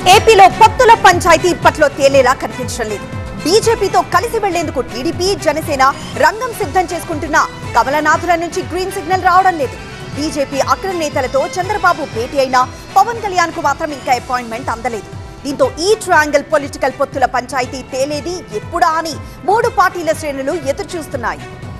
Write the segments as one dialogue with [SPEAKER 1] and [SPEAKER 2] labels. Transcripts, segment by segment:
[SPEAKER 1] ఏపీలో పొత్తుల పంచాయతీ ఇప్పట్లో తేలేలా కనిపించడం లేదు బీజేపీతో కలిసి వెళ్లేందుకు టీడీపీ జనసేన రంగం సిద్ధం చేసుకుంటున్న కమలనాథుల నుంచి గ్రీన్ సిగ్నల్ రావడం లేదు బీజేపీ అగ్ర నేతలతో చంద్రబాబు భేటీ అయినా పవన్ కళ్యాణ్ కు మాత్రం ఇంకా అపాయింట్మెంట్ అందలేదు దీంతో ఈ ట్రయాంగిల్ పొలిటికల్ పొత్తుల పంచాయతీ తేలేది ఎప్పుడా అని మూడు పార్టీల శ్రేణులు ఎదురు చూస్తున్నాయి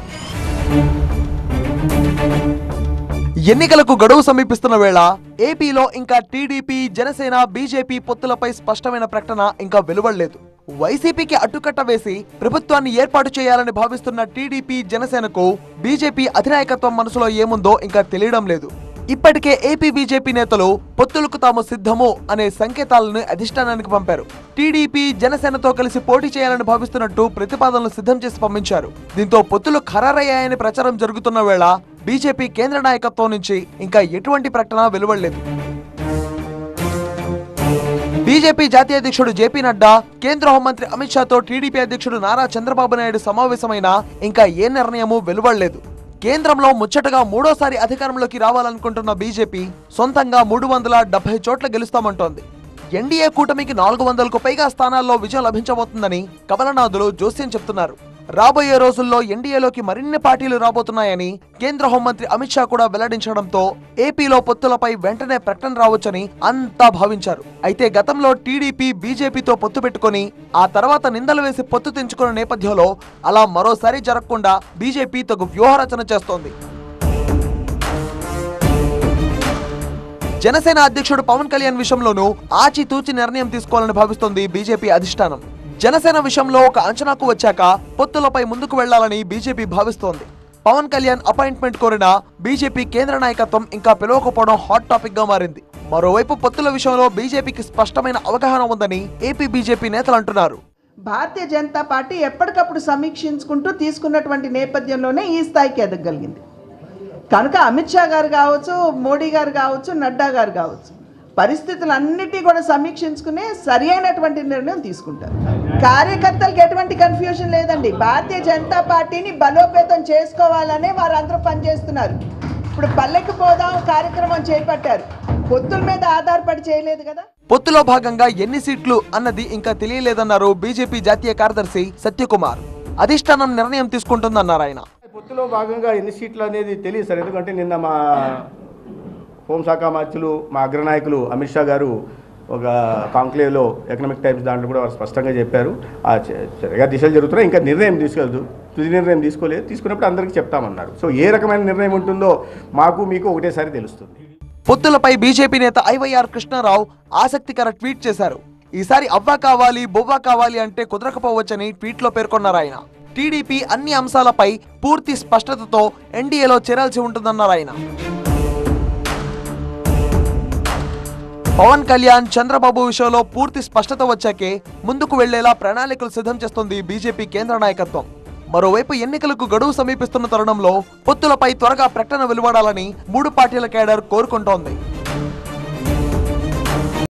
[SPEAKER 2] ఎన్నికలకు గడువు సమీపిస్తున్న వేళ ఏపీలో ఇంకా టీడీపీ జనసేన బీజేపీ పొత్తులపై స్పష్టమైన ప్రకటన ఇంకా వెలువడలేదు వైసీపీకి అడ్డుకట్ట వేసి ప్రభుత్వాన్ని ఏర్పాటు చేయాలని భావిస్తున్న టీడీపీ జనసేనకు బీజేపీ అధినాయకత్వం మనసులో ఏముందో ఇంకా తెలియడం లేదు ఇప్పటికే ఏపీ బీజేపీ నేతలు పొత్తులకు తాము సిద్ధము అనే సంకేతాలను అధిష్టానానికి పంపారు టీడీపీ జనసేనతో కలిసి పోటీ చేయాలని భావిస్తున్నట్టు ప్రతిపాదనలు సిద్ధం చేసి పంపించారు దీంతో పొత్తులు ఖరారయ్యాయని ప్రచారం జరుగుతున్న వేళ బీజేపీ కేంద్ర నాయకత్వం నుంచి ఇంకా ఎటువంటి ప్రకటన వెలువడలేదు బీజేపీ జాతీయ అధ్యక్షుడు జేపీ నడ్డా కేంద్ర హోంమంత్రి అమిత్ షాతో టీడీపీ అధ్యక్షుడు నారా చంద్రబాబు నాయుడు సమావేశమైన ఇంకా ఏ నిర్ణయమూ వెలువడలేదు కేంద్రంలో ముచ్చటగా మూడోసారి అధికారంలోకి రావాలనుకుంటున్న బీజేపీ సొంతంగా మూడు వందల డెబ్బై చోట్ల గెలుస్తామంటోంది ఎన్డీఏ కూటమికి నాలుగు వందలకు పైగా స్థానాల్లో విజయం లభించబోతుందని కమలనాథులు జోస్యం చెప్తున్నారు రాబోయే రోజుల్లో ఎన్డీఏలోకి మరిన్ని పార్టీలు రాబోతున్నాయని కేంద్ర హోంమంత్రి అమిత్ షా కూడా వెల్లడించడంతో ఏపీలో పొత్తులపై వెంటనే ప్రకటన రావచ్చని అంతా భావించారు అయితే గతంలో టీడీపీ బీజేపీతో పొత్తు పెట్టుకొని ఆ తర్వాత నిందలు వేసి పొత్తు తెంచుకున్న నేపథ్యంలో అలా మరోసారి జరగకుండా బీజేపీ తగు వ్యూహరచన చేస్తోంది జనసేన అధ్యక్షుడు పవన్ కళ్యాణ్ విషయంలోనూ ఆచితూచి నిర్ణయం తీసుకోవాలని భావిస్తోంది బీజేపీ అధిష్టానం జనసేన విషయంలో ఒక అంచనాకు వచ్చాక పొత్తులపై ముందుకు వెళ్లాలని బీజేపీ భావిస్తోంది పవన్ కళ్యాణ్ అపాయింట్మెంట్ కోరిన బీజేపీ కేంద్ర నాయకత్వం ఇంకా పిలవకపోవడం హాట్ టాపిక్ గా మారింది మరోవైపు పొత్తుల విషయంలో బీజేపీకి స్పష్టమైన అవగాహన ఉందని ఏపీ బీజేపీ నేతలు అంటున్నారు
[SPEAKER 3] భారతీయ జనతా పార్టీ ఎప్పటికప్పుడు సమీక్షించుకుంటూ తీసుకున్నటువంటి నేపథ్యంలోనే ఈ స్థాయికి ఎదగలిగింది కనుక అమిత్ షా గారు కావచ్చు మోడీ గారు కావచ్చు నడ్డా గారు కావచ్చు పరిస్థితులన్నిటి కూడా సమీక్షించుకునే సరి అయినటువంటి నిర్ణయం తీసుకుంటారు కార్యకర్తలకు ఎటువంటి కన్ఫ్యూజన్ లేదండి భారతీయ జనతా పార్టీని బలోపేతం చేసుకోవాలనే వారందరూ పనిచేస్తున్నారు ఇప్పుడు పల్లెకి పోదాం కార్యక్రమం చేపట్టారు పొత్తుల మీద ఆధారపడి చేయలేదు కదా
[SPEAKER 2] పొత్తులో భాగంగా ఎన్ని సీట్లు అన్నది ఇంకా తెలియలేదన్నారు బీజేపీ జాతీయ కార్యదర్శి సత్యకుమార్ అధిష్టానం నిర్ణయం తీసుకుంటుందన్నారు ఆయన
[SPEAKER 4] పొత్తులో భాగంగా ఎన్ని సీట్లు అనేది తెలియదు సార్ ఎందుకంటే నిన్న మా హోంశాఖ మంత్రులు మా అగ్రనాయకులు అమిత్ షా గారు ఒక కాంక్లేవ్లో ఎకనామిక్ టైమ్స్ దాంట్లో కూడా వారు స్పష్టంగా చెప్పారు ఆ చ- సరిగా దిశలు జరుగుతున్నాయి ఇంకా నిర్ణయం తీసుకెళ్దు తుది నిర్ణయం తీసుకోలేదు తీసుకున్నప్పుడు అందరికీ చెప్తామన్నారు సో ఏ రకమైన నిర్ణయం ఉంటుందో మాకు మీకు ఒకటేసారి తెలుస్తుంది
[SPEAKER 2] పొత్తులపై బీజేపీ నేత ఐవైఆర్ కృష్ణారావు ఆసక్తికర ట్వీట్ చేశారు ఈసారి అవ్వా కావాలి బొవ్వా కావాలి అంటే కుదరకపోవచ్చని ట్వీట్లో పేర్కొన్నారు ఆయన టీడీపీ అన్ని అంశాలపై పూర్తి స్పష్టతతో ఎన్డీఏలో చేరాల్సి ఉంటుందన్నారు ఆయన పవన్ కళ్యాణ్ చంద్రబాబు విషయంలో పూర్తి స్పష్టత వచ్చాకే ముందుకు వెళ్లేలా ప్రణాళికలు సిద్ధం చేస్తోంది బీజేపీ కేంద్ర నాయకత్వం మరోవైపు ఎన్నికలకు గడువు సమీపిస్తున్న తరుణంలో పొత్తులపై త్వరగా ప్రకటన వెలువడాలని మూడు పార్టీల కేడర్ కోరుకుంటోంది